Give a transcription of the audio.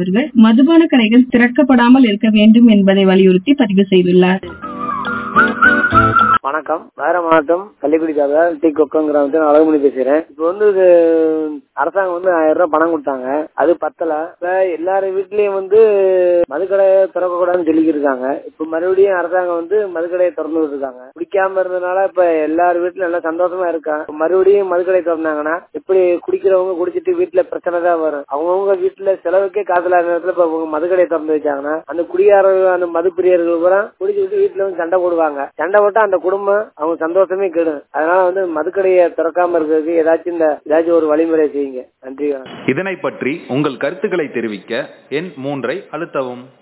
அவர்கள் மதுபான கடைகள் திறக்கப்படாமல் இருக்க வேண்டும் என்பதை வலியுறுத்தி பதிவு செய்துள்ளார் வணக்கம் வேற மாவட்டம் கள்ளிக்குடி தாலுகா டி கொக்கம் கிராமத்தில் நான் அழகுமணி பேசுறேன் இப்போ வந்து இது அரசாங்கம் வந்து ஆயிரம் ரூபாய் பணம் கொடுத்தாங்க அது பத்தல இப்ப எல்லார் வீட்லயும் வந்து மதுக்கடையை திறக்க கூடாதுன்னு சொல்லிக்கிட்டு இருக்காங்க இப்ப மறுபடியும் அரசாங்கம் வந்து மதுக்கடையை திறந்து விட்டுருக்காங்க குடிக்காம இருந்ததுனால இப்ப எல்லார் வீட்லயும் நல்லா சந்தோஷமா இருக்காங்க இப்ப மறுபடியும் மதுக்கடை திறந்தாங்கன்னா இப்படி குடிக்கிறவங்க குடிச்சிட்டு வீட்டுல பிரச்சனை தான் வரும் அவங்கவுங்க வீட்டுல செலவுக்கே காசு இல்லாத நேரத்துல இப்ப அவங்க மதுக்கடை திறந்து வச்சாங்கன்னா அந்த குடியாரர்கள் அந்த மது பிரியர்கள் பூரா குடிச்சுட்டு வீட்டுல வந்து சண்டை போடுவாங்க சண்டை போட்டா அந்த குடும்பம் அவங்க சந்தோஷமே கெடும் அதனால வந்து மதுக்கடையை திறக்காம இருக்கிறதுக்கு ஏதாச்சும் இந்த ஏதாச்சும் ஒரு வழிமுறை செய்யுங்க நன்றி வணக்கம் இதனை பற்றி உங்கள் கருத்துக்களை தெரிவிக்க எண் மூன்றை அழுத்தவும்